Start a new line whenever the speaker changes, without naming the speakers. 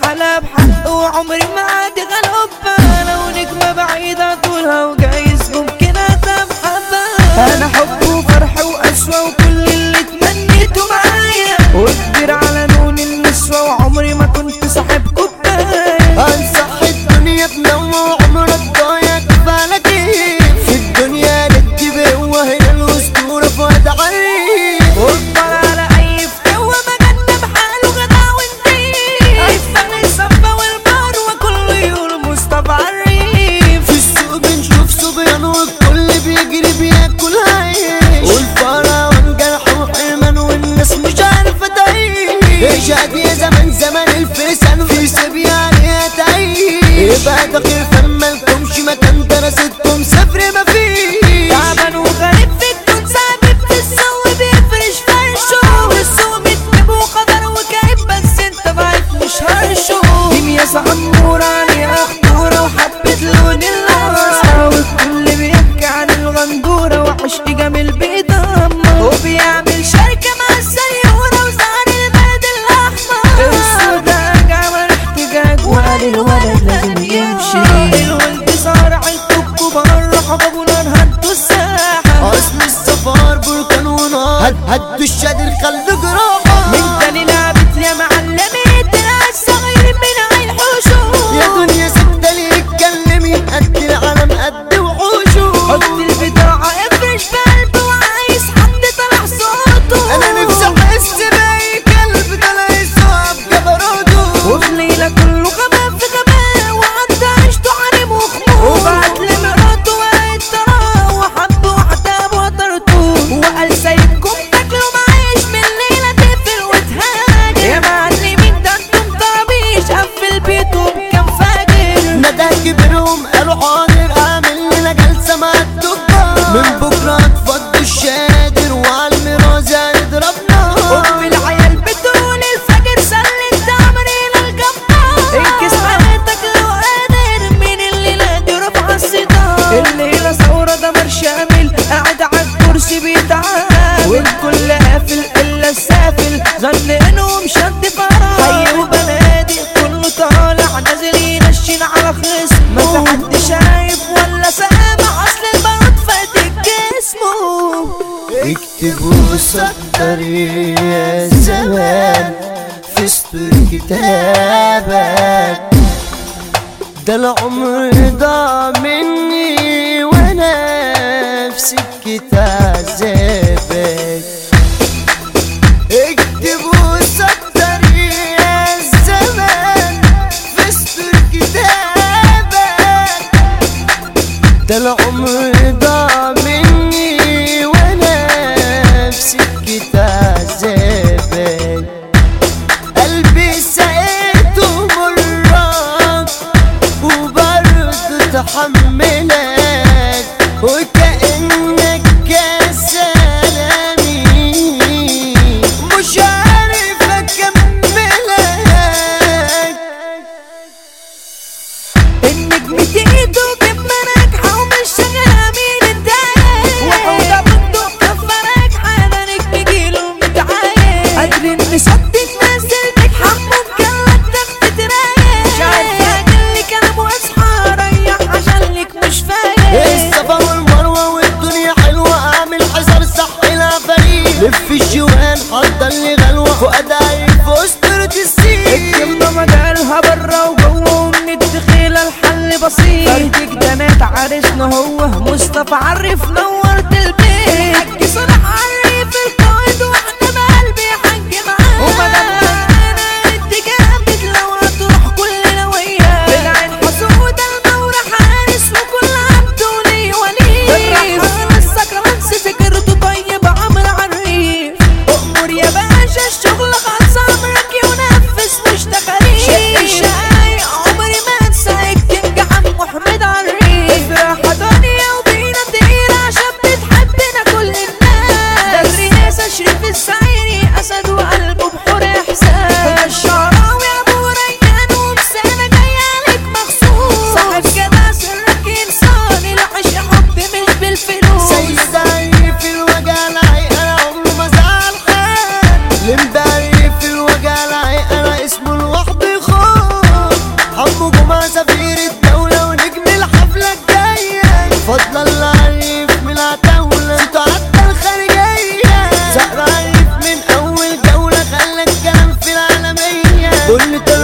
على بحق وعمري ما عاد غلبة لو نجمة بعيدة طولها وجايز ممكن اتمحبها انا حب وفرح وقسوة وكل اللي تمنيته معايا وكبير على لون النسوة وعمري ما كنت صاحب كوباية
انصح الدنيا بنوع عمرك ضايع كفالك ايه في الدنيا نكتب هو هنا الاسطورة فؤاد عريف
واكبر على اي فتوة مجنب حاله غدا وانتي ايفن الصبة والبار وكله يقول مصطفى عريف
في السوق بنشوف صبيان والكل بيجري بياكل عيش والفرع والجرح وحرمان والناس مش عارفة تعيش اشهد يا زمان زمان الفرسان في سبي عليها تعيش يبقى دقيق فما لكمش مكان دراستكم سفر مفيش
تعبان وغريب في الكون ثابت في السوق بيفرش فرشه والسوق بتجيب وقدر وكئيب بس انت ضعيف مش هرشه دنيا عمورة عليها خطورة وحبة لون القرصة والكل بيحكي عن الغندورة وعشق جميل بيدمر وبيعمل شركة مع السيورة وزعل البلد الأحمر السوداء عمل احتجاج وقال الولد لازم يمشي الولد صار عيلته كبار رحب ونار هدوا الساحة
اصل السفار بركان ونار هد هدوا الشادر خلوا جراحة
من تاني لعبت يا معلمي تلعب الصغير من عين حوشه
يا دنيا سكتة ليه اتكلمي قد العالم قد وحوشه
حط البضاعة افرش بقلبه وعايز حد طلع صوته
انا نفسي احس باي كلب ده لا يسوى بجبروته
وفي ليلة كله غباء في غباء وعدى عيشته عريم وخمور وبعت لمراته وقعت تراه وحب واحدة بوترته وقال سايبكم تاكلوا معيش من الليلة تقفل وتهاجر يا معلمين ده انتم طرابيش قفل بيته بكام فاجر
ندى كبرهم قالوا حاضر اعمل لنا جلسة مع الدكتور من بكرة اتفضوا الشادر وعلى الميراث هنضربنا
أم العيال بتقول الفجر سلت تمرين الجبار انكس حياتك لو قادر من الليلة دي رفع الستار الليلة ثورة دمر شامل قاعد على الكرسي بيتعامل والكل قافل إلا السافل ظن إنهم شد فرح حي وبنادق كله طالع نازل ينشن على خصم ما في حد شايف ولا سامع أصل البارود فاتك جسمه
اكتبوا سطر يا زمان في سطر كتابك ده العمر ضاع مني وانا في سكة عذابك اكتبوا سطر يا زمان في سطر كتابك ده العمر ضاع مني وانا في سكة عذابك قلبي سقيته مرات وبرضه تحملك وكأنك كاس سلامي مش عارف اكملك
النجم ايده جنب ناجحة ومش شغالة مين الدايق وحوضة بندق كفة ناجحة ده نجم جيله متعايق قادر ان صد الناس الناجحة ممكن تاخد ترايق مش عارفة اجلي كلام واصحى ريح عشان لك مش فايق
الصفا والمروة والدنيا حلوة اعمل حصر صح العفاريت لف الجوان حضر لي غلوة فؤاد عيب في اسطورة السين
الكلمة مجالها برا وجوه ومن الدخيلة الحل بسيط فردك ده نات عرسنا هو مصطفى عرف نورت البيت حج صلاح عرف القائد واحنا بقلبي حج معاه ومدام انا انت جامد لو هتروح كلنا وياه بالعين حسودة المورة حارس وكل عبد ولي ولي الرحمن السكران سكرته طيب عمرو عريف أمور يا باشا الشغل خلص عمرك ينفس مش تخاريف شق الشقايق عمري ما انسى الكينج عم محمد عريف افرح دنيا وبينا تقيل عشان بتحب
كل